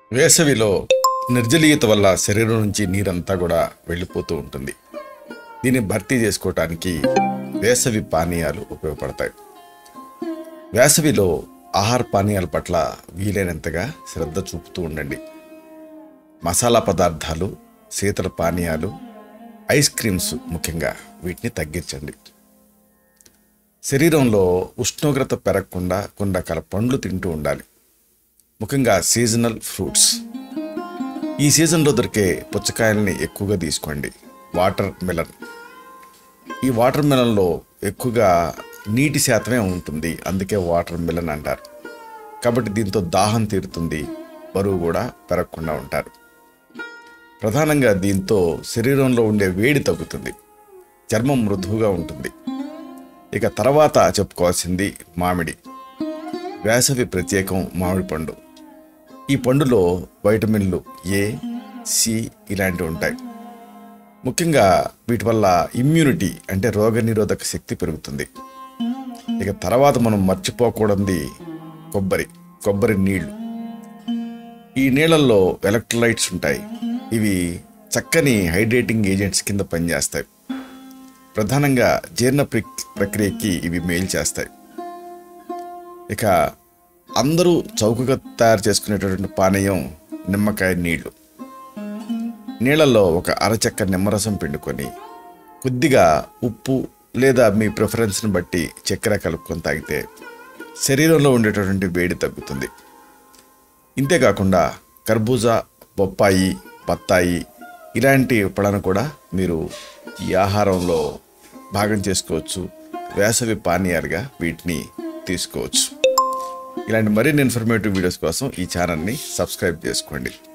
వేసవిలో నిర్జలీయత వల్ల శరీరం నుంచి నీరంతా కూడా వెళ్ళిపోతూ ఉంటుంది దీన్ని భర్తీ చేసుకోవటానికి వేసవి పానీయాలు ఉపయోగపడతాయి వేసవిలో ఆహార పానీయాల పట్ల వీలైనంతగా శ్రద్ధ చూపుతూ ఉండండి మసాలా పదార్థాలు శీతల పానీయాలు ఐస్ క్రీమ్స్ ముఖ్యంగా వీటిని తగ్గించండి శరీరంలో ఉష్ణోగ్రత పెరగకుండా కొన్ని రకాల పండ్లు తింటూ ఉండాలి ముఖ్యంగా సీజనల్ ఫ్రూట్స్ ఈ సీజన్లో దొరికే పుచ్చకాయల్ని ఎక్కువగా తీసుకోండి వాటర్ మిలన్ ఈ వాటర్ మిలన్లో ఎక్కువగా నీటి శాతమే ఉంటుంది అందుకే వాటర్ మిలన్ అంటారు కాబట్టి దీంతో దాహం తీరుతుంది బరువు కూడా పెరగకుండా ఉంటారు ప్రధానంగా దీంతో శరీరంలో ఉండే వేడి తగ్గుతుంది చర్మం మృదువుగా ఉంటుంది ఇక తర్వాత చెప్పుకోవాల్సింది మామిడి వేసవి ప్రత్యేకం మామిడి పండు ఈ పండులో వైటమిన్లు ఏ సి ఇలాంటివి ఉంటాయి ముఖ్యంగా వీటి వల్ల ఇమ్యూనిటీ అంటే రోగనిరోధక శక్తి పెరుగుతుంది ఇక తర్వాత మనం మర్చిపోకూడదు కొబ్బరి కొబ్బరి నీళ్లు ఈ నీళ్ళల్లో ఎలక్ట్రోలైట్స్ ఉంటాయి ఇవి చక్కని హైడ్రేటింగ్ ఏజెంట్స్ కింద పనిచేస్తాయి ప్రధానంగా జీర్ణ ప్రక్- ప్రక్రియకి ఇవి మేలు చేస్తాయి ఇక అందరూ చౌకగా తయారు చేసుకునేటటువంటి పానీయం నిమ్మకాయ నీళ్లు నీళ్ళల్లో ఒక అరచెక్క నిమ్మరసం పిండుకొని కొద్దిగా ఉప్పు లేదా మీ ప్రిఫరెన్స్ని బట్టి చక్కెర కలుపుకొని తాగితే శరీరంలో ఉండేటటువంటి వేడి తగ్గుతుంది ఇంతేకాకుండా కర్బూజా బొప్పాయి బత్తాయి ఇలాంటి పళ్ళను కూడా మీరు ఈ ఆహారంలో భాగం చేసుకోవచ్చు వేసవి పానీయాలుగా వీటిని తీసుకోవచ్చు ఇలాంటి మరిన్ని ఇన్ఫర్మేటివ్ వీడియోస్ కోసం ఈ ఛానల్ని సబ్స్క్రైబ్ చేసుకోండి